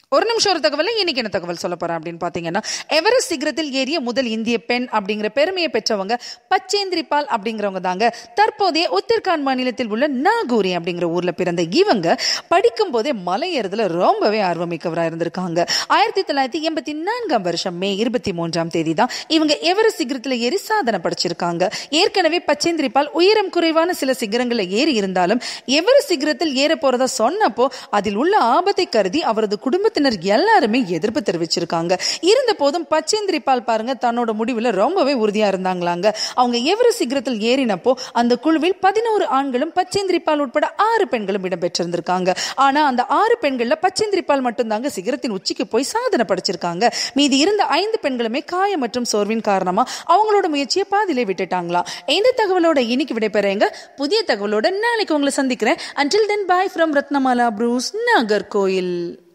ஒரு நிமிஷம் ஒரு தகவல் இன்னைக்கு என்ன தகவல் சொல்ல போறேன் அப்படின்னு பாத்தீங்கன்னா எவரெஸ்ட் சிகரத்தில் ஏறிய முதல் இந்திய பெண் அப்படிங்கிற பெருமையை பெற்றவங்க பச்சேந்திரி பால் அப்படிங்கிறவங்க தாங்க தற்போதைய உத்தரகாண்ட் மாநிலத்தில் உள்ள நாகூரி அப்படிங்கிற ஊர்ல பிறந்த இவங்க படிக்கும் போதே மலை ஏறுதல ரொம்பவே ஆர்வமிக்கவராக இருந்திருக்காங்க ஆயிரத்தி தொள்ளாயிரத்தி எண்பத்தி நான்காம் வருஷம் மே இருபத்தி மூன்றாம் தேதி தான் இவங்க எவரெஸ்ட் சிகரத்தில் ஏறி சாதனை படைச்சிருக்காங்க ஏற்கனவே பச்சேந்திரி பால் உயரம் குறைவான சில சிகரங்களில் ஏறி இருந்தாலும் எவரெஸ்ட் சிகரத்தில் ஏற போறதா சொன்னப்போ அதில் உள்ள ஆபத்தை கருதி அவரது குடும்பத்தினர் எல்லாருமே எதிர்ப்பு தெரிவிச்சிருக்காங்க இருந்த போதும் பச்சேந்திரி பால் பாருங்க தன்னோட முடிவுல ரொம்பவே உறுதியா இருந்தாங்களாங்க அவங்க எவரெஸ்ட் சிகரத்தில் ஏறினப்போ அந்த குழுவில் பதினோரு ஆண்களும் பச்சேந்திரி பால் உட்பட ஆறு பெண்களும் இடம்பெற்றிருந்திருக்காங்க ஆனா அந்த ஆறு பெண்கள்ல பச்சேந்திரி பால் மட்டும்தாங்க சிகரத்தின் உச்சிக்கு போய் சாதனை படைச்சிருக்காங்க மீதி இருந்த ஐந்து பெண்களுமே காயம் மற்றும் சோர்வின் காரணமா அவங்களோட முயற்சியை பாதியிலே விட்டுட்டாங்களாம் இந்த தகவலோட இன்னைக்கு விடைபெறேங்க புதிய தகவலோட நாளைக்கு உங்களை சந்திக்கிறேன் until then bye from Ratnamala Bruce Nagercoil